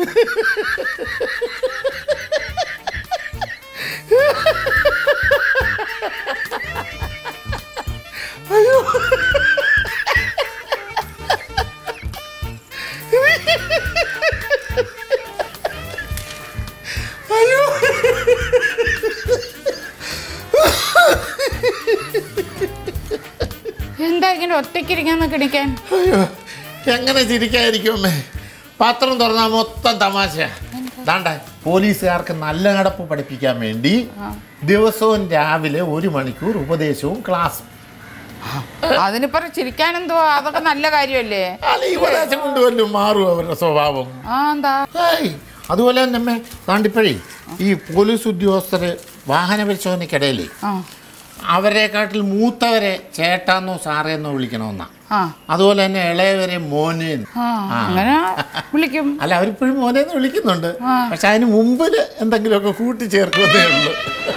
എന്താ ഇങ്ങനെ ഒറ്റയ്ക്കിരിക്കാൻ കിണിക്കാൻ അയ്യോ എങ്ങനെ ചിരിക്കാതിരിക്കും അമ്മേ പത്രം തുറന്നാൽ മൊത്തം തമാശ ദാണ്ട പോലീസുകാർക്ക് നല്ല നടപ്പ് പഠിപ്പിക്കാൻ വേണ്ടി ദിവസവും രാവിലെ ഒരു മണിക്കൂർ ഉപദേശവും ക്ലാസ്സും അതിനിപ്പോ ചിരിക്കാനെന്തോ അതൊക്കെ നല്ല കാര്യമല്ലേ അല്ല ഈ ഉപദേശം കൊണ്ട് വല്ലതും മാറും അവരുടെ സ്വഭാവം ആ എന്താ ഏയ് അതുപോലെ തന്നെ അമ്മേ ദാണ്ടിപ്പോഴേ ഈ പോലീസ് ഉദ്യോഗസ്ഥര് വാഹന പരിശോധനയ്ക്കിടയിലേ ആ അവരെക്കാട്ടിൽ മൂത്തവരെ ചേട്ടാന്നോ സാറേന്നോ വിളിക്കണമെന്നാ ആ അതുപോലെ തന്നെ ഇളയവരെ മോനെ ആ അങ്ങനെ വിളിക്കും അല്ല അവരിപ്പോഴും മോനെന്ന് വിളിക്കുന്നുണ്ട് പക്ഷെ അതിന് മുമ്പിൽ എന്തെങ്കിലുമൊക്കെ കൂട്ടിച്ചേർക്കുന്നേ ഉള്ളൂ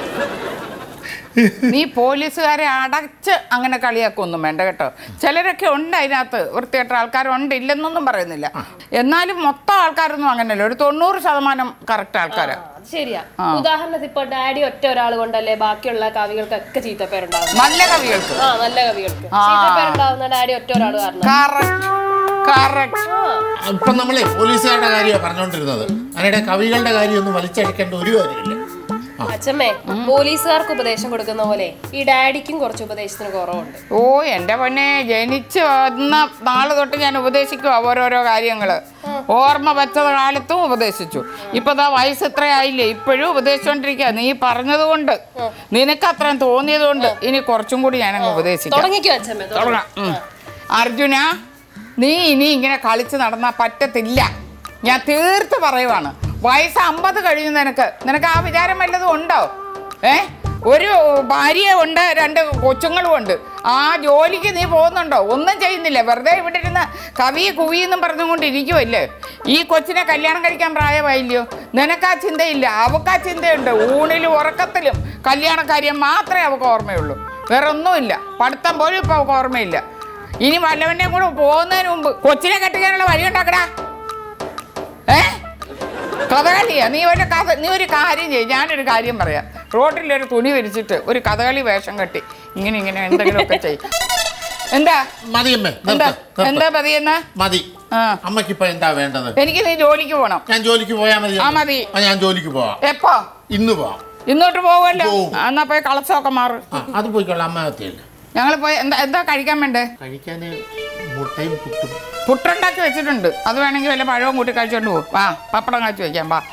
നീ പോലീസുകാരെ അടച്ച് അങ്ങനെ കളിയാക്കൊന്നും വേണ്ട കേട്ടോ ചിലരൊക്കെ ഉണ്ട് അതിനകത്ത് വൃത്തികെട്ട ആൾക്കാരുണ്ട് ഇല്ലെന്നൊന്നും പറയുന്നില്ല എന്നാലും മൊത്തം ആൾക്കാരൊന്നും അങ്ങനെയല്ല ഒരു തൊണ്ണൂറ് ശതമാനം കറക്റ്റ് ആൾക്കാരാ അത് ശരിയാ ഉദാഹരണത്തിന് ഇപ്പൊ ഡാഡി ഒറ്റ ഒരാൾ കൊണ്ടല്ലേ ബാക്കിയുള്ള കവികൾക്കൊക്കെ ചീത്തപ്പേരുണ്ടാവും നല്ല കവികൾക്ക് ആ നല്ല കവികൾക്ക് ചീത്തപ്പേരുണ്ടാവുന്ന ഡാഡി ഒറ്റ ഒരാൾ കാരണം കറക്റ്റ് കറക്റ്റ് ഇപ്പം നമ്മളെ പോലീസുകാരുടെ കാര്യമാണ് പറഞ്ഞുകൊണ്ടിരുന്നത് അതിനിടെ കവികളുടെ കാര്യമൊന്നും വലിച്ചടിക്കേണ്ട ഒരു കാര്യമില്ല അച്ഛമ്മേ പോലീസുകാർക്ക് ഉപദേശം കൊടുക്കുന്ന പോലെ ഈ ഡാഡിക്കും കുറച്ച് ഉപദേശത്തിന് കുറവുണ്ട് ഓ എൻ്റെ പൊന്നെ ജനിച്ച് വന്ന നാള് തൊട്ട് ഞാൻ ഉപദേശിക്കുക ഓരോരോ കാര്യങ്ങൾ ഓർമ്മ വെച്ച കാലത്തും ഉപദേശിച്ചു ഇപ്പൊ ദാ വയസ്സ് ഇത്രയായില്ലേ ഇപ്പോഴും ഉപദേശിച്ചോണ്ടിരിക്കുക നീ പറഞ്ഞത് കൊണ്ട് നിനക്ക് അത്രയും തോന്നിയത് കൊണ്ട് ഇനി കുറച്ചും കൂടി ഞാനങ്ങ് ഉപദേശിക്കാം തുടങ്ങിക്കോ അച്ഛമ്മേ തുടങ്ങ്. തുടങ്ങാം ഉം. അർജുന നീ ഇനി ഇങ്ങനെ കളിച്ച് നടന്നാൽ പറ്റത്തില്ല ഞാൻ തീർത്ത് പറയുവാണ് വയസ്സ് അമ്പത് കഴിഞ്ഞു നിനക്ക് നിനക്ക് ആ വിചാരം വല്ലതും ഉണ്ടോ ഏ ഒരു ഭാര്യ ഉണ്ട് രണ്ട് കൊച്ചുങ്ങളും ഉണ്ട് ആ ജോലിക്ക് നീ പോകുന്നുണ്ടോ ഒന്നും ചെയ്യുന്നില്ല വെറുതെ ഇവിടെ ഇരുന്ന് കവി കുവിയെന്നും പറഞ്ഞുകൊണ്ട് ഇരിക്കുമല്ലേ ഈ കൊച്ചിനെ കല്യാണം കഴിക്കാൻ പ്രായമായില്ലയോ നിനക്ക് ആ ചിന്തയില്ല അവൾക്ക് ആ ചിന്തയുണ്ട് ഊണിലും ഉറക്കത്തിലും കല്യാണ കാര്യം മാത്രമേ അവൾക്ക് ഓർമ്മയുള്ളൂ വേറെ ഒന്നുമില്ല പഠിത്തം പോലും ഇപ്പൊ അവൾക്ക് ഓർമ്മയില്ല ഇനി വല്ലവൻ്റെയും കൂടെ പോകുന്നതിന് മുമ്പ് കൊച്ചിനെ കെട്ടിക്കാനുള്ള വഴി ഉണ്ടാക്കടാ ഏ കഥകളിയാ നീ ഒരു കഥ നീ ഒരു കാര്യം ചെയ്യും ഞാനൊരു കാര്യം പറയാം റോഡിലൊരു തുണി വിരിച്ചിട്ട് ഒരു കഥകളി വേഷം കെട്ടി ഇങ്ങനെ ഇങ്ങനെ എന്തെങ്കിലുമൊക്കെ ചെയ്യും എന്താ മതിയമ്മേ എന്താ നിർത്ത്, എന്താ നിർത്ത്. മതിയെന്ന് മതി ആ അമ്മയ്ക്കിപ്പോ എന്താ വേണ്ടത് എനിക്ക് നീ ജോലിക്ക് പോകണം ഞാൻ ജോലിക്ക് പോയാൽ മതി ആ, മതി. ആ, ഞാൻ ജോലിക്ക് പോവാം എപ്പോ ഇന്ന് പോവാം ഇന്നോട്ട് പോകുമല്ലോ പോവും. ആ, എന്നാ പോയി കളച്ചൊക്കെ മാറും ആ അത് പോയിക്കൊള്ളാം അമ്മ എത്തിയല്ലേ ഞങ്ങൾ പോയി എന്താ എന്താ കഴിക്കാൻ വേണ്ടേ കഴിക്കാൻ മുട്ടയും പുട്ടും പുട്ടുണ്ടാക്കി വെച്ചിട്ടുണ്ട് അത് വേണമെങ്കിൽ വല്ല പഴവും കൂട്ടി കഴിച്ചോണ്ട് പോകും വാ പപ്പടം കഴിച്ച് വെക്കാം വാ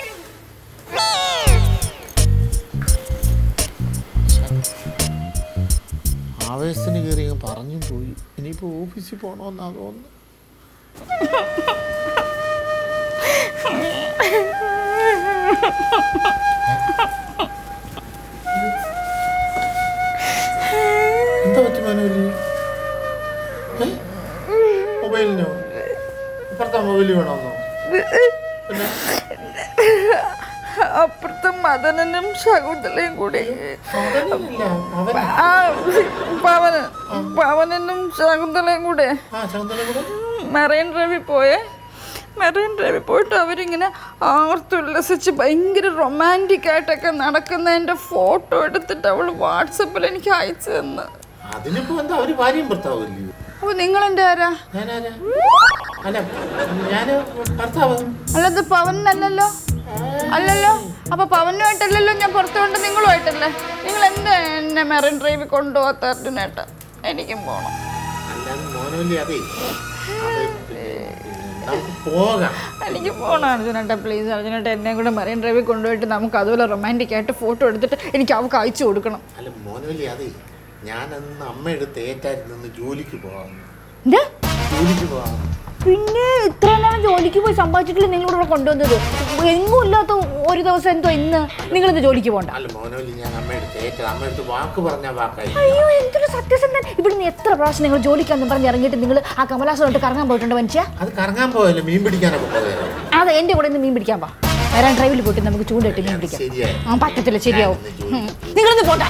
ആവേശത്തിന് കയറി അങ്ങ് പറഞ്ഞും പോയി ഇനിയിപ്പോ ഓഫീസിൽ പോകണമെന്നാ തോന്നുന്നു എന്താ പറ്റി മനോലി ഏ? മൊബൈലിനോ ഇപ്പുറത്തെ മൊബൈൽ വേണമെന്നോ പിന്നെ അപ്പുറത്തെ മദനനും ശകുന്തലയും കൂടി അവനില്ല, അവൻ ആ പവന് പവനനും ശകുന്തലയും കൂടെ ആ ചന്ദ്രൻ കൂടെ മെറൈൻ ഡ്രൈവിൽ പോയേ മെറൈൻ ഡ്രൈവിൽ പോയിട്ട് അവരിങ്ങനെ ആർത്തുല്ലസിച്ച് ഭയങ്കര റൊമാൻറ്റിക് ആയിട്ടൊക്കെ നടക്കുന്നതിൻ്റെ ഫോട്ടോ എടുത്തിട്ട് അവൾ വാട്സപ്പിൽ എനിക്ക് അയച്ചു തന്ന് അതിനിപ്പോ എന്താ ഒരു ഭാര്യയും ഭർത്താവില്ലയോ അപ്പോൾ നിങ്ങളെൻ്റെ ആരാ ഞാനാരാ അല്ല ഞാന് ഭർത്താവ് അല്ലാതെ പവനല്ലല്ലോ അല്ലല്ലോ അപ്പൊ പവനുമായിട്ടല്ലല്ലോ ഞാൻ പുറത്തു കൊണ്ട് നിങ്ങളുമായിട്ടല്ലേ നിങ്ങൾ എന്താ എന്നെ മെറൈൻ ഡ്രൈവിൽ കൊണ്ടുപോകാത്ത അർജുനേട്ട എനിക്കും പോകണം അല്ലാതെ മോനോലി അതെ അത് നമുക്ക് പോകാം എനിക്ക് പോകണം അർജുനേട്ട പ്ലീസ് അർജുനേട്ട എന്നെ കൂടെ മെറൈൻ ഡ്രൈവിൽ കൊണ്ടുപോയിട്ട് നമുക്ക് അതുപോലെ റൊമാൻറ്റിക് ആയിട്ട് ഫോട്ടോ എടുത്തിട്ട് എനിക്ക് അവൾക്ക് അയച്ചു കൊടുക്കണം അല്ല മോനോലി അതെ ഞാനന്ന് അമ്മ എടുത്ത് ഏറ്റായിരുന്നു ജോലിക്ക് പോവാം എന്താ ജോലിക്ക് പോവാം പിന്നെ ഇത്ര നേരം ജോലിക്ക് പോയി സമ്പാദിച്ചിട്ടില്ല നിങ്ങളിവിടെ കൊണ്ടുവന്നത് എങ്ങും ഇല്ലാത്ത ഒരു ദിവസം എന്തോ ഇന്ന് നിങ്ങളിന്ന് ജോലിക്ക് പോകണ്ട അല്ല മോനോലി ഞാൻ അമ്മ എടുത്ത് ഏറ്റത് അമ്മ എടുത്ത് വാക്ക് പറഞ്ഞ വാക്കായി അയ്യോ എന്തൊരു സത്യസന്ധൻ ഇവിടുന്ന് എത്ര പ്രാവശ്യം നിങ്ങൾ ജോലിക്കാന്ന് പറഞ്ഞ് ഇറങ്ങിയിട്ട് നിങ്ങൾ ആ കമലാസനോട്ട് കറങ്ങാൻ പോയിട്ടുണ്ട് മനുഷ്യ അത് കറങ്ങാൻ പോയല്ലോ മീൻ പിടിക്കാനൊക്കെ പോയത് അതെ എൻ്റെ കൂടെ ഇന്ന് മീൻ പിടിക്കാൻ പാ വരാൻ ഡ്രൈവിൽ പോയിട്ട് നമുക്ക് ചൂണ്ടിട്ട് മീൻ പിടിക്കാം ശരിയായി ആ പറ്റത്തില്ല ശരിയാവും ഞാനിന്ന് ഉം. നിങ്ങളിന്ന് പോണ്ട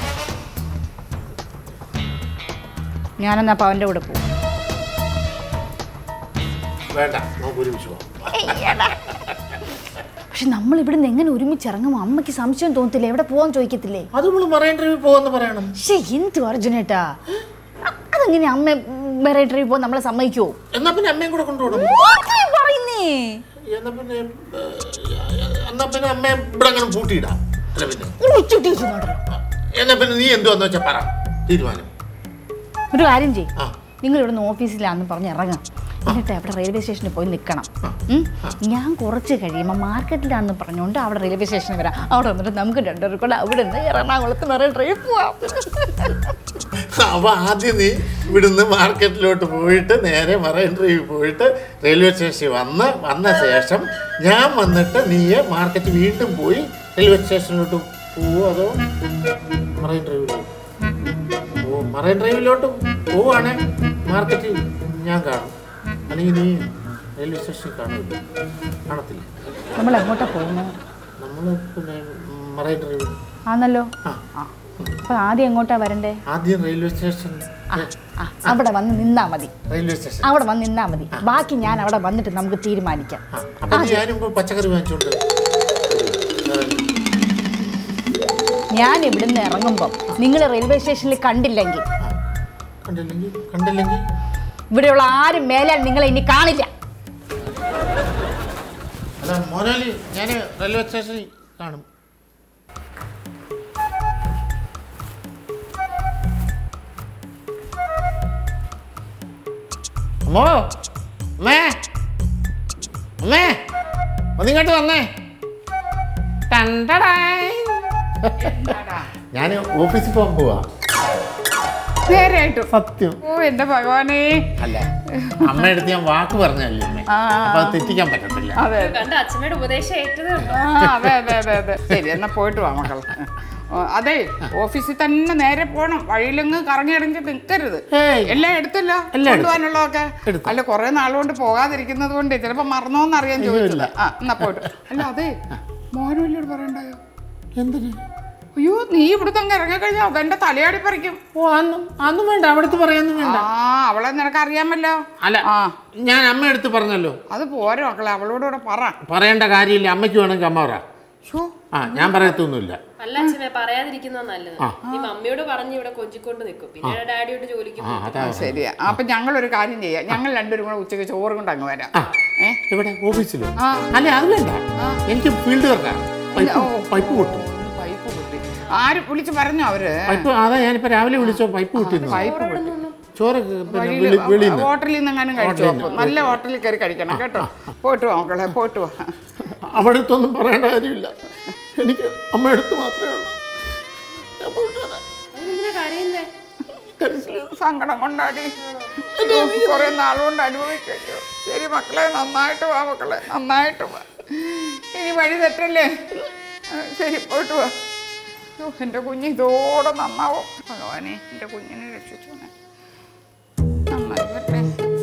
ഞാനെന്നാ പവന്റെ കൂടെ പോകും വേണ്ട നമുക്ക് ഒരുമിച്ച് പോവാം പക്ഷെ നമ്മൾ ഇവിടുന്ന് എങ്ങനെ ഒരുമിച്ച് ഇറങ്ങും അമ്മയ്ക്ക് സംശയം തോന്നത്തില്ലേ എവിടെ പോവാൻ ചോദിക്കത്തില്ലേ അത് നമ്മൾ മറൈൻ ഡ്രൈവിൽ പോകുമെന്ന് പറയണം പക്ഷേ എന്ത് അർജുനേട്ടാ അ- അതെങ്ങനെ അമ്മ വേറെ ഡ്രൈവ് പോകാൻ നമ്മളെ സമ്മതിക്കുവോ എന്നാ പിന്നെ അമ്മയും കൂടെ കൊണ്ടുപോകണം ഓക്കേ പറയുന്നേ എന്നാ പിന്നെ ഏ, എന്നാ പിന്നെ അമ്മയെ ഇവിടെ അങ്ങനെ പൂട്ടിയിടാം അല്ല പിന്നെ ഇവിടെ ഉച്ചട്ടി വെച്ച് നോട്ടല്ലോ എന്നാ പിന്നെ നീ എന്തുവാന്ന് വെച്ചാ പറ തീരുമാനം ഒരു കാര്യം ചെയ്യും ആ നിങ്ങൾ ഇവിടുന്ന് ഓഫീസിലാണെന്ന് പറഞ്ഞ് ഇറങ്ങാം എന്നിട്ട് അവിടെ റെയിൽവേ സ്റ്റേഷനിൽ പോയി നിൽക്കണം ഉം? ഞാൻ കുറച്ച് കഴിയുമ്പോൾ മാർക്കറ്റിലാണെന്ന് പറഞ്ഞുകൊണ്ട് അവിടെ റെയിൽവേ സ്റ്റേഷനിൽ വരാം അവിടെ വന്നിട്ട് നമുക്ക് രണ്ടുപേരും കൂടെ അവിടെ നിന്ന് എറണാകുളത്ത് നിറയെ ഡ്രൈവ് പോവാം അപ്പൊ ആദ്യം നീ ഇവിടുന്ന് മാർക്കറ്റിലോട്ട് പോയിട്ട് നേരെ മറൈൻ ഡ്രൈവിൽ പോയിട്ട് റെയിൽവേ സ്റ്റേഷനിൽ വന്ന് വന്ന ശേഷം ഞാൻ വന്നിട്ട് നീയെ മാർക്കറ്റ് വീണ്ടും പോയി റെയിൽവേ സ്റ്റേഷനിലോട്ട് പോവോ അതോ മറൈൻ ഡ്രൈവിലോട്ട് ഓ മറൈൻ ഡ്രൈവിലോട്ട് പോവാണേ മാർക്കറ്റിൽ ഞാൻ കാണും അല്ലെങ്കിൽ നീ റെയിൽവേ സ്റ്റേഷനിൽ കാണില്ല കാണത്തില്ല നമ്മൾ എങ്ങോട്ടാ പോകുന്നത് നമ്മൾ പിന്നെ മറൈൻ ഡ്രൈവിൽ ആന്നല്ലോ ആ ആ അപ്പൊ ആദ്യം എങ്ങോട്ടാ വരണ്ടേ ആദ്യം റെയിൽവേ സ്റ്റേഷൻ ആ ആ അവിടെ വന്ന് നിന്നാ മതി റെയിൽവേ സ്റ്റേഷൻ അവിടെ വന്ന് നിന്നാ മതി ബാക്കി ഞാൻ അവിടെ വന്നിട്ട് നമുക്ക് തീരുമാനിക്കാം ആ, അപ്പൊ ഞാനും ഇപ്പൊ പച്ചക്കറി വാങ്ങിച്ചോണ്ട് ഞാൻ ഇവിടുന്ന് ഇറങ്ങുമ്പോൾ നിങ്ങൾ റെയിൽവേ സ്റ്റേഷനിൽ കണ്ടില്ലെങ്കിൽ ആ, കണ്ടില്ലെങ്കിൽ കണ്ടില്ലെങ്കിൽ ഇവിടെയുള്ള ആരും മേലാൽ നിങ്ങളെ ഇനി കാണില്ല അല്ല മോനാലി ഞാൻ റെയിൽവേ സ്റ്റേഷനിൽ കാണും അമ്മോ അമ്മേ അമ്മേ ഒന്നിങ്ങോട്ട് വന്നേ ടണ്ടടായ്. ഞാൻ ഓഫീസിൽ പോകാൻ പോവാ നേരായിട്ടും സത്യം ഓ എന്റെ ഭഗവാനേ അല്ല അമ്മയടുത്ത് ഞാൻ വാക്ക് പറഞ്ഞല്ലേ അമ്മേ ആ. അപ്പൊ അത് തെറ്റിക്കാൻ പറ്റത്തില്ല അതെ കണ്ട അച്ഛമ്മയുടെ ഉപദേശം ഏറ്റത് കണ്ടോ? ആ അതെ അതെ അതെ അതെ ശരി എന്നാ പോയിട്ട് വാ മക്കൾ ഓ, അതെ ഓഫീസിൽ തന്നെ നേരെ പോണം വഴിയിലങ്ങ് കറങ്ങി ഇറങ്ങി നിൽക്കരുത് ഏയ്. എല്ലാം എടുത്തല്ലോ എല്ലാം എടുത്തു. കൊണ്ടുപോകാനുള്ളതൊക്കെ എടുത്തു. അല്ല കുറെ നാളുകൊണ്ട് പോകാതിരിക്കുന്നത് കൊണ്ട് ചിലപ്പോ മറന്നോന്ന് അറിയാൻ അയ്യോ, ചോദിച്ചില്ല ഇല്ല. ആ എന്നാ പോയിട്ട് അല്ല അതെ മോനോല്ലോട് പറയണ്ടായോ എന്തിന് അയ്യോ നീ ഇവിടുത്തെ അങ്ങ് ഇറങ്ങിക്കഴിഞ്ഞാ അതെന്റെ തലയാടി പറിക്കും ഓ അന്നും അന്നും വേണ്ട അവിടുത്തെ പറയാന്നും വേണ്ട ആ അവളെ നിനക്ക് അറിയാമല്ലോ അല്ല ആ ഞാൻ അമ്മ എടുത്ത് പറഞ്ഞല്ലോ അത് പോരെ മക്കളെ അവളോട് കൂടെ പറ പറയേണ്ട കാര്യമില്ല അമ്മയ്ക്ക് വേണമെങ്കിൽ അമ്മ പറ ഷോ ആ ഞാൻ പറയത്തൊന്നുമില്ല അല്ല അച്ഛമ്മ പറയാതിരിക്കുന്ന നല്ലത് നീ മമ്മിയോട് പറഞ്ഞ് ഇവിടെ കൊഞ്ചിക്കൊണ്ട് നിൽക്കും പിന്നെ ഡാഡിയോട് ജോലിക്ക് ആ പോകും അതാ ശരിയാ അപ്പൊ ഞങ്ങൾ ഒരു കാര്യം ചെയ്യാം ഞങ്ങൾ രണ്ടുപേരും കൂടെ ഉച്ചയ്ക്ക് ചോറ് കൊണ്ട് അങ്ങ് വരാം ഏ ഇവിടെ ഓഫീസിലോ ആ. അല്ല അത് വേണ്ട എനിക്ക് ഫീൽഡ് വർക്കാണ് പൈപ്പ് ഓ. പൈപ്പ് പൊട്ടും പൈപ്പ് പൊട്ടി ആര് വിളിച്ച് പറഞ്ഞോ അവര് പൈപ്പ് അതാ ഞാനിപ്പോ രാവിലെ വിളിച്ചോ പൈപ്പ് പൊട്ടിയിരുന്നു പൈപ്പ് പൊട്ടി ചോറ് പിന്നെ വഴിയില് വെളി- വെളിയിൽ നിന്ന് ഹോട്ടലിൽ നിന്ന് എങ്ങാനും കഴിച്ചു അപ്പൊ നല്ല ഹോട്ടലിൽ കയറി കഴിക്കണം കേട്ടോ പോയിട്ട് വാ മക്കളെ പോയിട്ട് വാ അവിടെ അടുത്തൊന്നും പറയേണ്ട കാര്യമില്ല എനിക്ക് അമ്മ അടുത്ത് മാത്രമേ ഉള്ളൂ ഞാൻ പോയിട്ട് വരാം. എന്തിനാ കരയുന്നേ കരച്ചില്. സങ്കടം കൊണ്ടാടി കുറെ നാളുകൊണ്ട് അനുഭവിക്കല്ലോ ശരി മക്കളെ നന്നായിട്ട് വാ മക്കളെ നന്നായിട്ട് വാ ഇനി വഴി തെറ്റല്ലേ ആ, ശരി പോയിട്ട് വാ ഓ, എൻ്റെ കുഞ്ഞ് ഇതോടെ നന്നാവും ഭഗവാനെ എൻ്റെ കുഞ്ഞിനെ രക്ഷിച്ചോനെ നന്നായി വരട്ടെ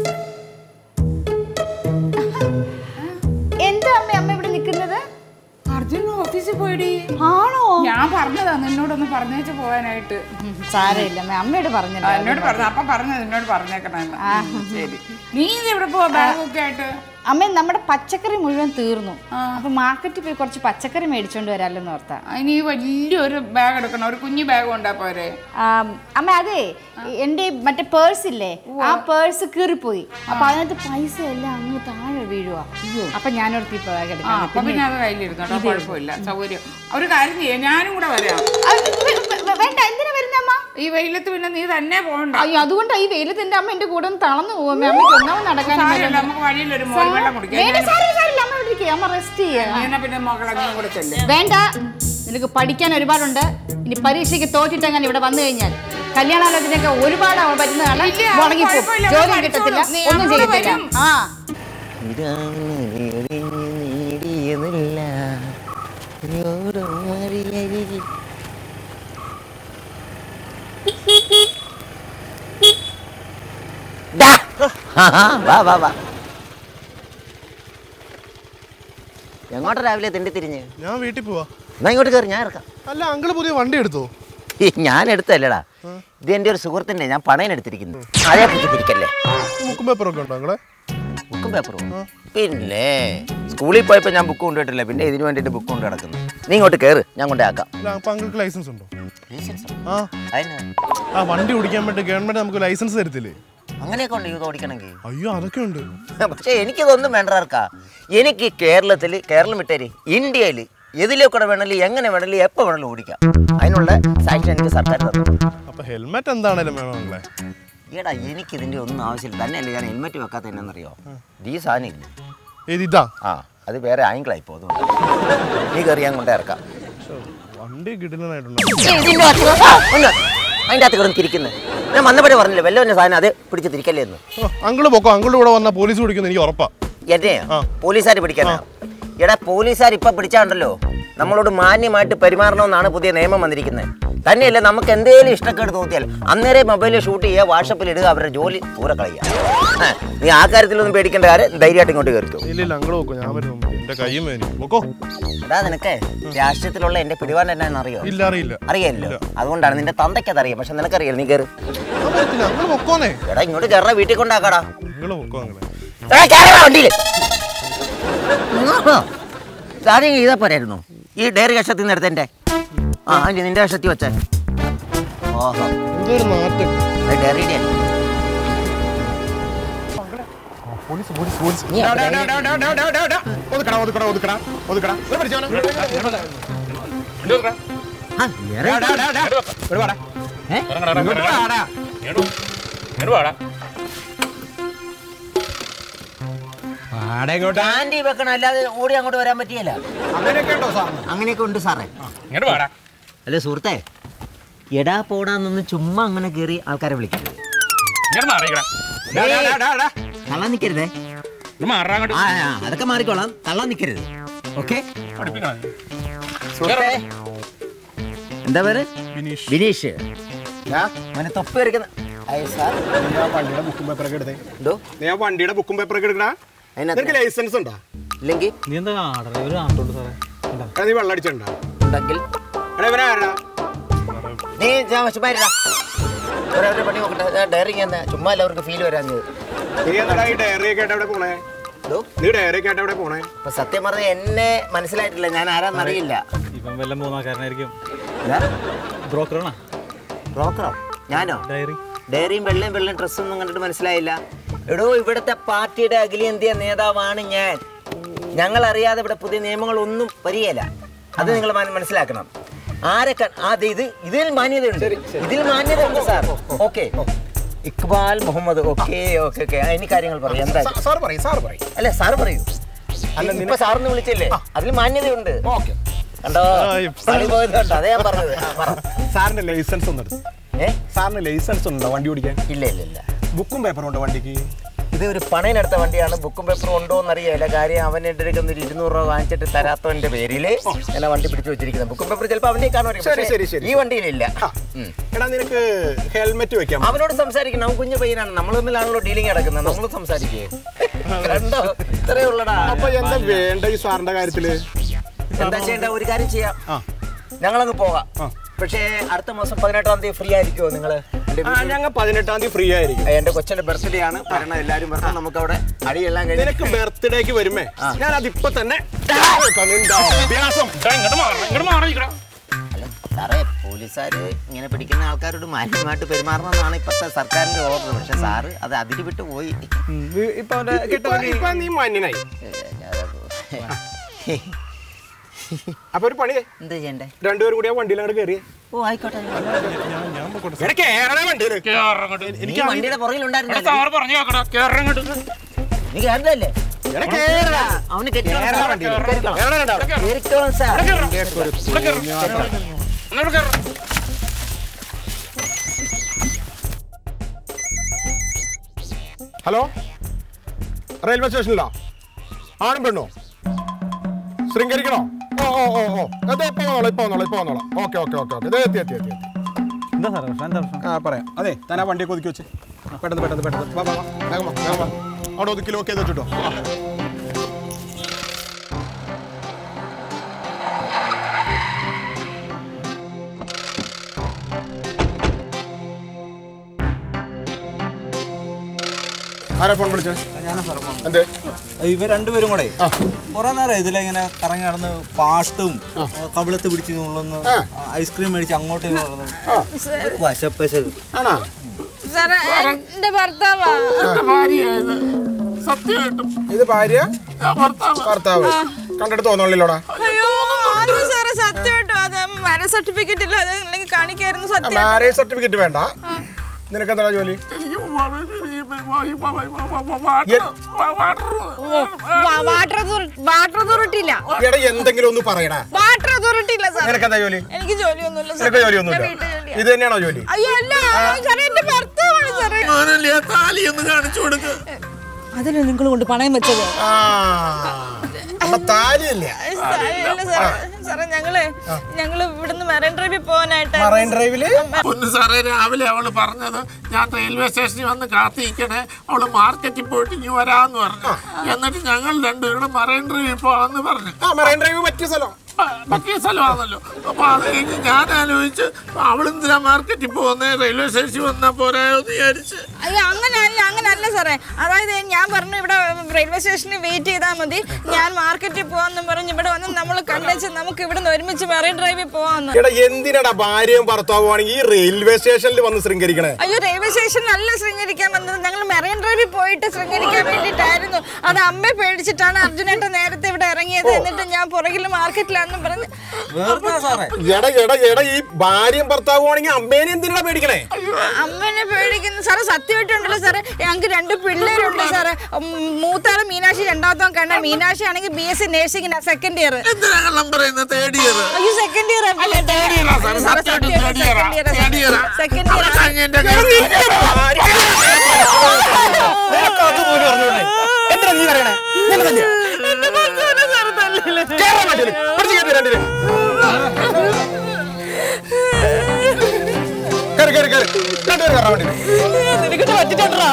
എന്താ അമ്മ അമ്മ ഇവിടെ നിൽക്കുന്നത് അർജുൻ ഓഫീസിൽ പോയിടി ആണോ ഞാൻ പറഞ്ഞതാ നിന്നോടൊന്ന് പറഞ്ഞേച്ച് പോകാനായിട്ട് സാരമില്ല അമ്മ അമ്മയോട് ആ, പറഞ്ഞല്ലോ എന്നോട് പറഞ്ഞു അപ്പൊ പറഞ്ഞത് എന്നോട് പറഞ്ഞേക്കണെന്ന് ശരി നീ ഇത് ഇവിടെ പോവാ ബാഗൊക്കെ ആയിട്ട് അമ്മ നമ്മുടെ പച്ചക്കറി മുഴുവൻ തീർന്നു അപ്പൊ മാർക്കറ്റിൽ പോയി കുറച്ച് പച്ചക്കറി മേടിച്ചോണ്ട് വരാമല്ലോ ഓർത്താ അതിന് ഈ വലിയൊരു ബാഗ് എടുക്കണം ഒരു കുഞ്ഞു ബാഗ് കൊണ്ടാ പോരെ ആം, അമ്മ അതെ എന്റെ മറ്റേ പേഴ്സ് ഇല്ലേ ആ പേഴ്സ് കീറിപ്പോയി അപ്പൊ അതിനകത്ത് പൈസ എല്ലാം അങ്ങ് താഴെ വീഴുക അപ്പൊ ഞാനോർത്തി ഇപ്പൊ ബാഗ് ആ എടുക്കാം അപ്പൊ പിന്നെ അത് കയ്യിലിരുന്നു കേട്ടോ കുഴപ്പമില്ല സൗകര്യം ഒരു കാര്യം ചെയ്യാം ഞാനും കൂടെ വരാം വേണ്ട എന്തിനാ വരുന്ന അമ്മ ഈ വെയിലത്ത് പിന്നെ നീ തന്നെ പോകണ്ട അയ്യോ അതുകൊണ്ടാ ഈ വെയിലത്ത് എന്റെ അമ്മ എന്റെ കൂടെ ഒന്ന് തളർന്നു പോകും അമ്മയ്ക്ക് ഒന്നാമത് നടക്കാൻ സാരമില്ല, നമുക്ക് വഴിയിൽ ഒരു മോൾ വെള്ളം കുടിക്കാം വേണ്ട സാരില്ല സാരില്ല അമ്മ ഇവിടെ ഇരിക്കുക അമ്മ റെസ്റ്റ് ചെയ്യാം നീ എന്നാ പിന്നെ മകളെ നീ കൂടെ ചെല്ല് വേണ്ട നിനക്ക് പഠിക്കാൻ ഒരുപാടുണ്ട് ഇനി പരീക്ഷയ്ക്ക് തോറ്റിട്ടെങ്ങനെ ഇവിടെ വന്നു കഴിഞ്ഞാൽ കല്യാണാലോചനയൊക്കെ ഒരുപാട് അവൾ പറ്റുന്നതാണ് ഇല്ല, മുടങ്ങിപ്പോകും കുഴപ്പമില്ല, ജോലി അവൾ കിട്ടത്തില്ല പഠിച്ചോളും. നീ ഒന്നും അങ്ങോട്ട് ചെയ്യത്തില്ല വരും. ആ ഇതാണ് എറിഞ്ഞ് നേടിയതില്ല ഓരോ മറിയരികിൽ ദാ. ആഹാ, വാ വാ വാ എങ്ങോട്ടാ രാവിലെ തെണ്ടി തിരിഞ്ഞ് ഞാൻ വീട്ടിൽ പോവാ എന്നാ ഇങ്ങോട്ട് കയറി ഞാൻ ഇറക്കാം അല്ല അങ്കിള് പുതിയ വണ്ടി എടുത്തോ ഈ ഞാൻ എടുത്തല്ലടാ ഇത് എൻ്റെ ഒരു സുഹൃത്തിൻ്റെ ഞാൻ പണയം എടുത്തിരിക്കുന്നു അതേ പറ്റി തിരിക്കല്ലേ മുക്കും പേപ്പറൊക്കെ ഉണ്ടോ അങ്ങളെ ബുക്കും പേപ്പറും പിന്നെ സ്കൂളിൽ പോയപ്പോൾ ഞാൻ ബുക്ക് കൊണ്ടുപോയിട്ടില്ല പിന്നെ ഇതിന് വേണ്ടിയിട്ട് ബുക്ക് കൊണ്ട് കിടക്കുന്നു നീ ഇങ്ങോട്ട് കയറ് ഞാൻ കൊണ്ടേ ആക്കാം അല്ല അപ്പൊ അങ്കിൾക്ക് ലൈസൻസ് ഉണ്ടോ ആ അതിന് ആ വണ്ടി ഓടിക്കാൻ വേണ്ടി ഗവൺമെന്റ് നമുക്ക് ലൈസൻസ് തരത്തില്ലേ അങ്ങനെയൊക്കെ ഉണ്ട് ഇത് ഓടിക്കണമെങ്കിൽ അയ്യോ അതൊക്കെ ഉണ്ട് പക്ഷേ എനിക്കിതൊന്നും വേണ്ടവർക്കാ എനിക്ക് കേരളത്തിൽ കേരളം വിട്ടേര് ഇന്ത്യയിൽ എതിലേക്കൂടെ വേണമെങ്കിലും എങ്ങനെ വേണമെങ്കിലും എപ്പോൾ വേണമെങ്കിലും ഓടിക്കാം അതിനുള്ള സാക്ഷ്യം എനിക്ക് സർക്കാർ തന്നു അപ്പൊ ഹെൽമെറ്റ് എന്താണേലും വേണോ അങ്ങളെ ഈടാ എനിക്ക് ഇതിൻ്റെ ഒന്നും ആവശ്യമില്ല തന്നെയല്ല ഞാൻ ഹെൽമെറ്റ് വെക്കാത്ത എന്നറിയോ ഈ സാധനം ഇല്ല ഏത് ഇതാ ആ അത് വേറെ ആംഗിളായി പോകും നീ കയറി ഞാൻ കൊണ്ടേ ഇറക്കാം ശ്ശോ, വണ്ടി കിടലനായിട്ടുണ്ട് ഇതിന്റെ അകത്ത് ആ, ഒന്ന്. അതിന്റെ അകത്ത് കിടന്ന് തിരിക്കുന്നത് ഞാൻ വന്നപ്പോഴേ പറഞ്ഞില്ല വല്ലവൻ്റെ സാധനം അത് പിടിച്ച് തിരിക്കല്ലേ എന്ന് അങ്കിള് പൊക്കോ അങ്കിളുടെ കൂടെ വന്നാൽ പോലീസ് പിടിക്കുന്നു എനിക്ക് ഉറപ്പാ എന്നെയാ ആ. പോലീസുകാർ പിടിക്കാനാ എടാ പോലീസുകാർ ഇപ്പൊ പിടിച്ചാണ്ടല്ലോ നമ്മളോട് മാന്യമായിട്ട് പെരുമാറണമെന്നാണ് പുതിയ നിയമം വന്നിരിക്കുന്നത് തന്നെയല്ല നമുക്ക് എന്തെങ്കിലും ഇഷ്ടക്കേട് തോന്നിയാൽ അന്നേരം മൊബൈലിൽ ഷൂട്ട് ചെയ്യുക വാട്സപ്പിൽ ഇടുക അവരുടെ ജോലി പൂരെ കളയുക ആ, നീ ആ കാര്യത്തിലൊന്നും പേടിക്കേണ്ട കാര്യം ധൈര്യമായിട്ട് ഇങ്ങോട്ട് കയറിക്കോ ഇല്ല ഇല്ല അങ്കിള് പൊക്കോ ഞാൻ വരുന്നു എന്റെ കയ്യും വേനി പൊക്കോ എടാ നിനക്ക് രാഷ്ട്രീയത്തിലുള്ള എന്റെ പിടിപാട് എന്നാന്ന് അറിയോ ഇല്ല അറിയില്ല അറിയാലോ അതുകൊണ്ടാണ് നിന്റെ തന്തയ്ക്ക് അതറിയാം പക്ഷെ നിനക്കറിയാലോ നീ കയറി ആ, പറ്റില്ല അങ്കിള് പൊക്കോന്നേ എടാ ഇങ്ങോട്ട് കയറാ വീട്ടിൽ കൊണ്ടാക്കാടാ അങ്കിള് പൊക്കോ അങ്ങളെ എടാ, കേറടാ വണ്ടിയില്. ഇങ്ങോട്ടോ. ആദ്യം ചെയ്താ പോരായിരുന്നു ഈ ഡയറി കഷത്തിൽ നിന്ന് എടുത്തെന്റെ ആ അതിന്റെ നിന്റെ കഷത്തി വെച്ചേ ഓഹോ എന്തൊരു നാറ്റം അത് ഡയറിയുടെ അല്ലേ? നീ ആ ഡയറി- ആ, ഡയറി- ഏ? സ്റ്റാൻഡിൽ വെക്കണം അല്ലാതെ ഓടി അങ്ങോട്ട് വരാൻ പറ്റിയല്ല അങ്ങനെയൊക്കെ ഉണ്ട് സാറേ അല്ലേ സുഹൃത്തേ എടാ പോടാന്നൊന്ന് ചുമ്മാ അങ്ങനെ കയറി ആൾക്കാരെ വിളിക്കും തള്ളാൻ നിൽക്കരുതേ ആ ആ, അതൊക്കെ മാറിക്കോളാം തള്ളാൻ നിൽക്കരുത് ഓക്കെ എന്താ പേര് ബിനീഷ് ബിനീഷ് മോനെ തൊപ്പി വരയ്ക്കുന്ന അയ്യ, സാർ. വണ്ടിയുടെ ബുക്കും പേപ്പറൊക്കെ എടുത്തേ എന്തോ നീ ആ വണ്ടിയുടെ ബുക്കും പേപ്പറൊക്കെ എടുക്കണ അതിനകത്ത് നിനക്ക് ലൈസൻസ് ഉണ്ടോ ഇല്ലെങ്കിൽ നീ എന്താ ഡ്രൈവർ ആട്ടോണ്ട് സാറേ എടാ, നീ വെള്ളം അടിച്ചിട്ടുണ്ടോ ഉണ്ടെങ്കിൽ എടാ ഇവനെ ആരാ നീ ഞാൻ ചുമ്മാ ഓരോരുടെ പണി നോക്കട്ടെ ഡയറി എന്താ ചുമ്മാ എല്ലാവർക്ക് ഫീൽ വരാൻ നീ എന്താടാ ഈ ഡയറി ഒക്കെ ആയിട്ട് എവിടെ പോണേ എന്തോ നീ ഡയറി ഒക്കെ ആയിട്ട് എവിടെ പോണേ അപ്പൊ സത്യം പറഞ്ഞ എന്നെ മനസ്സിലായിട്ടില്ല ഞാൻ ആരാന്നറിയില്ല ഇവൻ വല്ല മൂന്നാക്കാരനായിരിക്കും ഞാൻ ബ്രോക്കറാണോ ബ്രോക്കറോ ഞാനോ ഡയറി ഡയറിയും വെള്ളയും വെള്ളയും ഡ്രസ്സൊന്നും കണ്ടിട്ട് മനസ്സിലായില്ല എടോ ഇവിടുത്തെ പാർട്ടിയുടെ അഖിലേന്ത്യാ നേതാവാണ് ഞാൻ ഞങ്ങൾ അറിയാതെ ഇവിടെ പുതിയ നിയമങ്ങളൊന്നും വരികയില്ല അത് നിങ്ങൾ മന- മനസ്സിലാക്കണം ആരെ ക- ആ, ദേ ഇത് ഇതിൽ മാന്യതയുണ്ട് ഇതിൽ മാന്യതയുണ്ട് sir okay Iqbal Muhammad okay okay okay ഇനി കാര്യങ്ങൾ പറയും എന്താ സാർ പറയും സാർ പറയും അല്ല സാർ പറയൂ അല്ല ഇപ്പൊ സാറിന് വിളിച്ചില്ലേ അതിൽ മാന്യതയുണ്ട് കണ്ടോ ആ, ഈ കളി പോയത് കണ്ടോ അതേ ഞാൻ പറഞ്ഞത് ആ, പറ സാറിന്റെ ലൈസൻസ് ഒന്ന് എടുത്ത് ഏ സാറിന് ലൈസൻസ് ഉണ്ടോ വണ്ടി ഓടിക്കാൻ ഇല്ല ഇല്ല ഇല്ല ബുക്കും പേപ്പറും ഉണ്ടോ വണ്ടിക്ക് ഇത് ഒരു പണയനെടുത്ത വണ്ടിയാണ് ബുക്കും പേപ്പറും ഉണ്ടോ എന്നറിയില്ല കാര്യം അവൻ എൻ്റെ അടുത്ത് ഒരു ഇരുന്നൂറ് രൂപ വാങ്ങിച്ചിട്ട് തരാത്തവന്റെ പേരിൽ ഞാൻ വണ്ടി പിടിച്ചു വെച്ചിരിക്കുന്നത് ബുക്കും പേപ്പർ ചിലപ്പോൾ അവൻ്റെ കാണുമായിരിക്കും ശരി, പക്ഷേ ശരി, ശരി. ഈ വണ്ടിയിലില്ല ഉം. എടാ നിനക്ക് ഹെൽമെറ്റ് വെക്കാം അവനോട് സംസാരിക്കണം അവൻ കുഞ്ഞു പയ്യനാണ് നമ്മൾ തമ്മിലാണല്ലോ ഡീലിംഗ് നടക്കുന്നത് നമ്മൾ സംസാരിക്കേ കണ്ടോ ഇത്രയേ ഉള്ളടാ അപ്പൊ എന്താ വേണ്ട ഈ സാറിന്റെ കാര്യത്തില് എന്താ ചെയ്യേണ്ട ഒരു കാര്യം ചെയ്യാം ഞങ്ങളങ്ങ് പോകാം പക്ഷേ അടുത്ത മാസം പതിനെട്ടാം തീയതി ഫ്രീ ആയിരിക്കുമോ നിങ്ങള് എൻ്റെ ആ ഞങ്ങൾ പതിനെട്ടാം തീയതി ഫ്രീ ആയിരിക്കും എന്റെ കൊച്ചന്റെ ബർത്ത്ഡേ ആണ് പറയണ എല്ലാരും പറഞ്ഞാൽ നമുക്ക് അവിടെ അടിയെല്ലാം കഴിഞ്ഞ് നിനക്ക് ബർത്ത്ഡേക്ക് വരുമേ ഞാൻ അതിപ്പോ തന്നെ നിന്റെ അഭ്യാസം അല്ല സാറേ പോലീസുകാര് ഇങ്ങനെ പിടിക്കുന്ന ആൾക്കാരോട് മാന്യമായിട്ട് പെരുമാറണമെന്നാണ് ഇപ്പോഴത്തെ സർക്കാരിന്റെ ഓർഡർ പക്ഷെ സാറ് അത് അതിര് വിട്ട് പോയി ഇപ്പൊ ഇപ്പൊ നീ മാന്യനായി അപ്പൊ ഒരു പണി എന്ത് ചെയ്യണ്ടേ രണ്ടുപേരും കൂടി ആ വണ്ടിയിലാണ് കയറിയേ ഓ ആയിക്കോട്ടെ നിനക്ക് ഏറെ വണ്ടിയിൽ നീ വണ്ടിയുടെ പുറകിലുണ്ടായിരുന്നല്ലേ നീ കേരളല്ലേ നിനക്ക് ഏറെ അവന് കെട്ടിക്കോളാം വണ്ടിയിൽ. കേറിക്കോളാം സാർ ഹലോ റെയിൽവേ സ്റ്റേഷനിലാ ആണും പെണ്ണോ ശൃംഗരിക്കണോ ഓ ഓ ഓ ഓ അതെ ഇപ്പൊ വന്നോളാം ഇപ്പൊ വന്നോളാം ഇപ്പൊ വന്നോളാം ഓക്കെ ഓക്കെ ഓക്കെ ഓക്കെ എത്തി എത്തി എത്തി എത്തി എന്താ സാറേ പ്രശ്നം എന്താ പ്രശ്നം ആ പറയാം അതെ താൻ ആ വണ്ടിയൊക്കെ ഒതുക്കി വെച്ച് പെട്ടെന്ന് പെട്ടെന്ന് പെട്ടെന്ന് വാ വാ വാ വേഗം വാ വേഗം വാ അവിടെ ഒതുക്കി ലോക്ക് ചെയ്ത് വെച്ചിട്ടോ വാ. ആരാ ഫോൺ വിളിച്ചത് ഞാനാ സാറേ ഫോൺ എന്തേ ഇവർ രണ്ടുപേരും കൂടെ കുറെ നേരം ഇതിലിങ്ങനെ കറങ്ങി നടന്ന് പാട്ടും കവിളത്ത് പിടിച്ച് നുള്ളുന്നു ഐസ്ക്രീം മേടിച്ച് അങ്ങോട്ട് വശപ്പശത് ആണോ സാറേ എന്റെ ഭർത്താവാ സത്യമായിട്ടും ഇത് ഭാര്യ ഭർത്താവ് ഭർത്താവ് കണ്ടിട്ട് തോന്നണില്ലോടാ അയ്യോ അത് സാറേ സത്യമായിട്ടും അത് മാരേജ് സർട്ടിഫിക്കറ്റ് ഇല്ല അത് അല്ലെങ്കിൽ കാണിക്കായിരുന്നു സത്യം മാരേജ് സർട്ടിഫിക്കറ്റ് വേണ്ട നിനക്ക് എന്താ ജോലി വാട്ടർ വാട്ടർ അതോറിറ്റി ഇല്ല എടാ എന്തെങ്കിലും ഒന്ന് പറയടാ വാട്ടർ അതോറിറ്റി ഇല്ല സാർ നിനക്ക് എന്താ ജോലി എനിക്ക് ജോലിയൊന്നുമില്ല സാർ നിനക്ക് ജോലിയൊന്നുമില്ല ഇത് തന്നെയാണോ ജോലി അയ്യോ അല്ല സാറേ എന്റെ ഭർത്താവാണ് സാറേ മോനല്ലേ ആ താലി ഒന്ന് കാണിച്ചു കൊടുക്ക് അതിന് നിങ്ങൾ കൊണ്ട് പണയം വെച്ചത് ആ അപ്പൊ താലിയില്ല അല്ല സാറേ സാറേ ഞങ്ങള് ഞങ്ങള് ഇവിടുന്ന് മെറൈൻ ഡ്രൈവിൽ പോകാനായിട്ട് മറൈൻ ഡ്രൈവില് പൊന്നു സാറേ രാവിലെ അവള് പറഞ്ഞത് ഞാൻ റെയിൽവേ സ്റ്റേഷനിൽ വന്ന് കാത്തിരിക്കണേ അവള് മാർക്കറ്റിൽ പോയിട്ട് ഇനി വരാന്ന് പറഞ്ഞു എന്നിട്ട് ഞങ്ങൾ രണ്ടുപേരും മറൈൻ ഡ്രൈവിൽ പോവാന്ന് പറഞ്ഞു ആ മറൈൻ ഡ്രൈവ് പറ്റിയ സ്ഥലം ആ, പറ്റിയ സ്ഥലമാണല്ലോ അപ്പൊ അത് കഴിഞ്ഞ് ഞാൻ ആലോചിച്ച് അവളെന്തിനാ മാർക്കറ്റിൽ പോകുന്നേ റെയിൽവേ സ്റ്റേഷനിൽ വന്നാ പോരായോ എന്ന് വിചാരിച്ച് അയ്യോ അങ്ങനല്ല അങ്ങനല്ല സാറേ അതായത് ഞാൻ പറഞ്ഞു ഇവിടെ റെയിൽവേ സ്റ്റേഷനിൽ വെയിറ്റ് ചെയ്താൽ മതി ഞാൻ മാർക്കറ്റിൽ പോവാന്നും പറഞ്ഞ് ഇവിടെ വന്ന് നമ്മൾ കണ്ടുവച്ച് നമുക്ക് ഇവിടുന്ന് ഒരുമിച്ച് മെറൈൻ ഡ്രൈവിൽ പോവാന്ന് എടാ എന്തിനാടാ ഭാര്യയും ഭർത്താവും ആണെങ്കിൽ ഈ റെയിൽവേ സ്റ്റേഷനിൽ വന്ന് ശൃംഗരിക്കണേ അയ്യോ റെയിൽവേ സ്റ്റേഷനിലല്ല ശൃംഗരിക്കാൻ വന്നത് ഞങ്ങൾ മെറൈൻ ഡ്രൈവിൽ പോയിട്ട് ശൃംഗരിക്കാൻ വേണ്ടിയിട്ടായിരുന്നു അത് അമ്മയെ പേടിച്ചിട്ടാണ് അർജുനേട്ട നേരത്തെ ഇവിടെ ഇറങ്ങിയത് എന്നിട്ട് ഞാൻ പുറകിൽ മാർക്കറ്റിലാന്നും പറഞ്ഞ് വെറുതെ സാറേ എടാ എടാ എടാ ഈ ഭാര്യയും ഭർത്താവും ആണെങ്കിൽ അമ്മേനെ എന്തിനാ പേടിക്കണേ അമ്മനെ പേടിക്കുന്ന സാറേ സത്യമായിട്ടുണ്ടല്ലോ സാറേ ഞങ്ങൾക്ക് രണ്ട് പിള്ളേരുണ്ട് സാറേ ഉം, മൂത്താള് മീനാക്ഷി രണ്ടാമത്തെ കണ്ട മീനാക്ഷി ആണെങ്കിൽ ബി എസ് സി നേഴ്സിംഗിന് സെക്കൻഡ് ഇയർ എന്തിനാ കള്ളം പറയുന്നത് തേർഡ് ഇയർ അയ്യോ സെക്കൻഡ് ഇയർ തേർഡ് ഇയറാ സാർ സത്യമായിട്ടും തേർഡ് ഇയറാ തേർഡ് ഇയറാ സെക്കൻഡ് ഇയർ എന്റെ എന്തിനാ നീ പറയണേ നിന്നെ തന്നെയാ? കേറാൻ പറ്റില്ല. പിടിച്ച് കയറ്റി രണ്ടിനെ. കേറ്, കേറ്, കേറ്. രണ്ടുപേരും കയറാൻ വേണ്ടി നിനക്കിട്ട് പറ്റിട്ടുണ്ടോ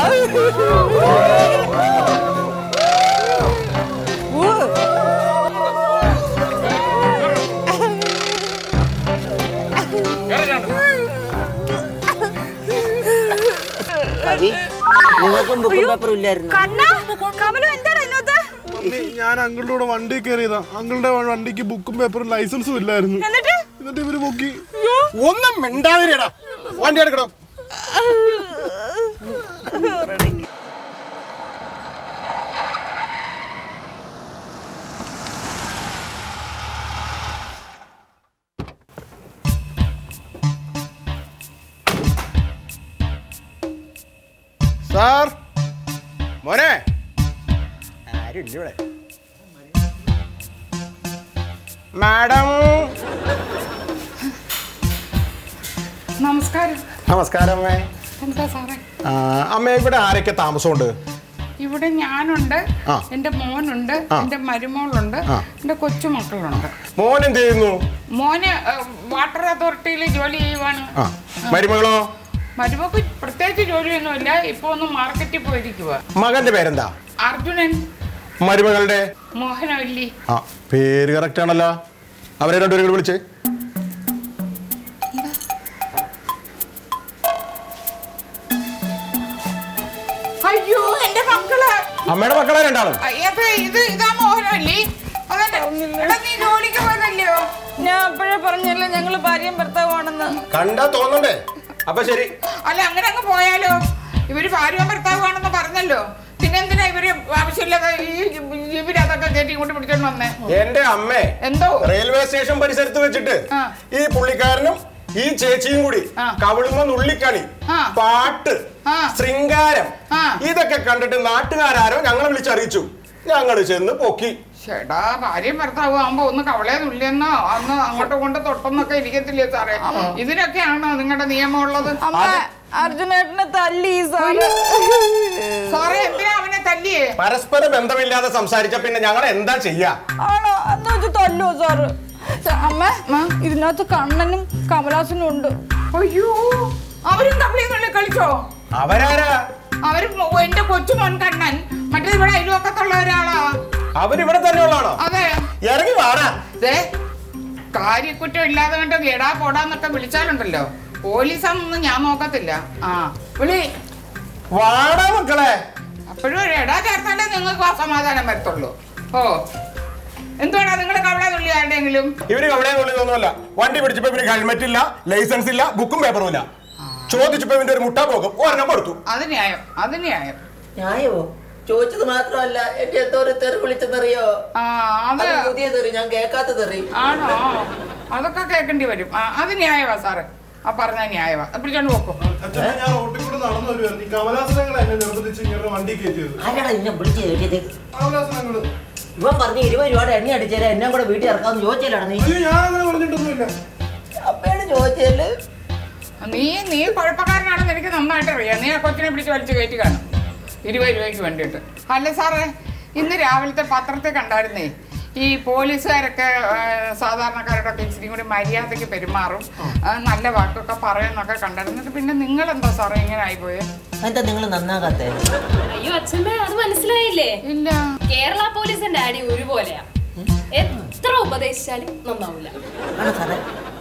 കവി നിങ്ങൾക്കും ബുക്കും പേപ്പറും ഇല്ലായിരുന്നു കണ്ണ കമലു എന്താണ് ഇതിനകത്ത് ഞാൻ അങ്കിളുടെ കൂടെ വണ്ടി കയറിയതാ അങ്കിളുടെ വണ്ടിക്ക് ബുക്കും പേപ്പറും ലൈസൻസും ഇല്ലായിരുന്നു എന്നിട്ട് എന്നിട്ട് ഇവര് പൊക്കി ഒന്നും മിണ്ടാതിരിടാ വണ്ടി എടുക്കണോ സാർ മോനെ ആരുമില്ല ഇവിടെ മാഡം നമസ്കാരം നമസ്കാരം അമ്മേ എന്താ സാറേ ആ, അമ്മേ ഇവിടെ ആരൊക്കെ താമസമുണ്ട് ഇവിടെ ഞാനുണ്ട് ആ. എന്റെ മോനുണ്ട് ആ. എന്റെ മരുമോളുണ്ട് ആ. എന്റെ കൊച്ചുമക്കളുണ്ട് മോൻ എന്ത് ചെയ്യുന്നു മോന് ഏഹ്, വാട്ടർ അതോറിറ്റിയിൽ ജോലി ചെയ്യുവാണ് ആ മരുമകളോ മരുമക്ക് പ്രത്യേകിച്ച് ജോലിയൊന്നുമില്ല ഇപ്പൊ ഒന്ന് മാർക്കറ്റിൽ പോയിരിക്കുക മകന്റെ പേരെന്താ അർജുനൻ മരുമകളുടെ മോഹനവല്ലി ആ പേര് കറക്റ്റ് ആണല്ലോ അവരെ രണ്ടുപേരും കൂടി വിളിച്ചേ അയ്യോ എന്റെ മക്കള് അമ്മയുടെ മക്കളെ രണ്ടാളും അയ്യപ്പ ഇത് ഇതാ മോഹനവല്ലി അതെന്നെ എടാ നീ ജോലിക്ക് പോയതല്ലയോ ഞാൻ അപ്പോഴേ പറഞ്ഞല്ലോ ഞങ്ങൾ ഭാര്യയും ഭർത്താവുമാണെന്ന് കണ്ടാ തോന്നണ്ടേ അപ്പൊ ശരി അല്ല അങ്ങനെ അങ്ങ് പോയാലോ ഇവര് ഭാര്യ ഭർത്താവാണെന്ന് പറഞ്ഞല്ലോ പിന്നെന്തിനാ ഇവര് ആവശ്യമില്ലാതെ ഈ ജീവിതത്തൊക്കെ കയറ്റി കൊണ്ട് പിടിച്ചോണ്ട് വന്നേ എന്റെ അമ്മേ എന്തോ റെയിൽവേ സ്റ്റേഷൻ പരിസരത്ത് വെച്ചിട്ട് ആ. ഈ പുള്ളിക്കാരനും ഈ ചേച്ചിയും കൂടി ആ. കവിളുന്ന നുള്ളിക്കളി ആ. പാട്ട് ആ. ശൃംഗാരം ആ. ഇതൊക്കെ കണ്ടിട്ട് നാട്ടുകാരാരോ ഞങ്ങളെ വിളിച്ചറിയിച്ചു ഞങ്ങൾ ചെന്ന് പൊക്കി ചേട്ടാ ഭാര്യയും ഭർത്താവും ആകുമ്പോ ഒന്ന് കവളെ തുള്ളിയെന്നോ അന്ന് അങ്ങോട്ടും ഇങ്ങോട്ടും തൊട്ടെന്നൊക്കെ ഇരിക്കത്തില്ലേ സാറേ ഇതിനൊക്കെയാണോ നിങ്ങളുടെ നിയമം ഉള്ളത് അമ്മ അർജുനേട്ടനെ തല്ലി സാറ് സാറേ എന്തിനാ അവനെ തല്ലിയേ പരസ്പര ബന്ധമില്ലാതെ സംസാരിച്ച പിന്നെ ഞങ്ങൾ എന്താ ചെയ്യാ ആണോ എന്നാ വെച്ച് തല്ലോ സാറ് സ- അമ്മ ഇതിനകത്ത് കണ്ണനും കമലാസനും ഉണ്ട് അയ്യോ അവരും കവളിയും കളിച്ചോ അവരാരാ അവര് മോ- എന്റെ കൊച്ചു മോൻ കണ്ണൻ മറ്റേ ഇവിടെ അയൽവക്കത്തുള്ള ഒരാളാ അവരിവിടെ തന്നെയുള്ളതാണോ അതെ ഇറങ്ങി വാടാ ദേ കാര്യക്കുറ്റം ഇല്ലാതെ കണ്ട് എടാ പോടാന്നൊക്കെ വിളിച്ചാലുണ്ടല്ലോ പോലീസാന്നൊന്നും ഞാൻ നോക്കത്തില്ല ആ വിളി വാടാ മക്കളെ അപ്പോഴും ഒരു ഇടാ ചേർത്താലേ നിങ്ങൾക്ക് ആ സമാധാനം വരത്തുള്ളൂ ഓ എന്തുവാടാ നിങ്ങൾ കവള തുള്ളി ആരുടെയെങ്കിലും ഇവര് കവളയെ നുള്ളിയതൊന്നുമല്ല വണ്ടി പിടിച്ചപ്പോ ഇവര് ഹെൽമെറ്റ് ഇല്ല ലൈസൻസ് ഇല്ല ബുക്കും പേപ്പറും ഇല്ല ചോദിച്ചപ്പോ ഇവന്റെ ഒരു മുട്ടാ പോകും ഒരെണ്ണം കൊടുത്തു അത് ന്യായം അത് ന്യായം ന്യായമോ ചോദിച്ചത് മാത്രമല്ല എന്റെ എന്തോ ഒരു തെറി വിളിച്ചെന്നറിയോ ആ അത് അത് പുതിയ തെറി ഞാൻ കേൾക്കാത്ത തെറി ആണോ അതൊക്കെ കേൾക്കേണ്ടി വരും ആ, അത് ന്യായവാ സാറ് ആ പറഞ്ഞ ന്യായവാ അത് പിടിച്ചോണ്ട് പോക്കോ അച്ഛൻ ഞാൻ റോട്ടിൽ കൂടെ നടന്നു വരുവായിരുന്നു ഈ കമലാസനങ്ങൾ എന്നെ നിർബന്ധിച്ച് ഇങ്ങനെ വണ്ടി കയറ്റിയത് ആരാടാ നിന്നെ വിളിച്ചു കയറ്റിയത് കമലാസനങ്ങള് ഇവൻ പറഞ്ഞു ഇരുപത് രൂപയുടെ എണ്ണ അടിച്ചേരാ എന്നെ കൂടെ വീട്ടിൽ ഇറക്കാന്ന് ചോദിച്ചാലാണ് നീ അയ്യോ ഞാൻ അങ്ങനെ പറഞ്ഞിട്ടൊന്നുമില്ല അപ്പയാണ് ചോദിച്ചല്ലേ നീ നീ കുഴപ്പക്കാരനാണെന്ന് എനിക്ക് നന്നായിട്ട് അറിയാം നീ ആ കൊച്ചിനെ പിടിച്ച് വലിച്ചു കയറ്റി കാണും ഇരുപത് രൂപയ്ക്ക് വേണ്ടിയിട്ട് അല്ല സാറേ ഇന്ന് രാവിലത്തെ പത്രത്തിൽ കണ്ടായിരുന്നേ ഈ പോലീസുകാരൊക്കെ ആ, സാധാരണക്കാരോടൊക്കെ ഇച്ചിരി കൂടി മര്യാദയ്ക്ക് പെരുമാറും ആ, നല്ല വാക്കൊക്കെ പറയുന്നൊക്കെ കണ്ടായിരുന്നു പിന്നെ നിങ്ങൾ എന്താ സാറേ ഇങ്ങനെ ആയിപ്പോയെ എന്താ നിങ്ങൾ നന്നാകാത്തേ അയ്യോ അച്ഛമ്മ അത് മനസ്സിലായില്ലേ ഇല്ല കേരള പോലീസിന്റെ ഡാഡി ഒരുപോലെയാ എത്ര ഉപദേശിച്ചാലും നന്നാവില്ല ആണോ സാറേ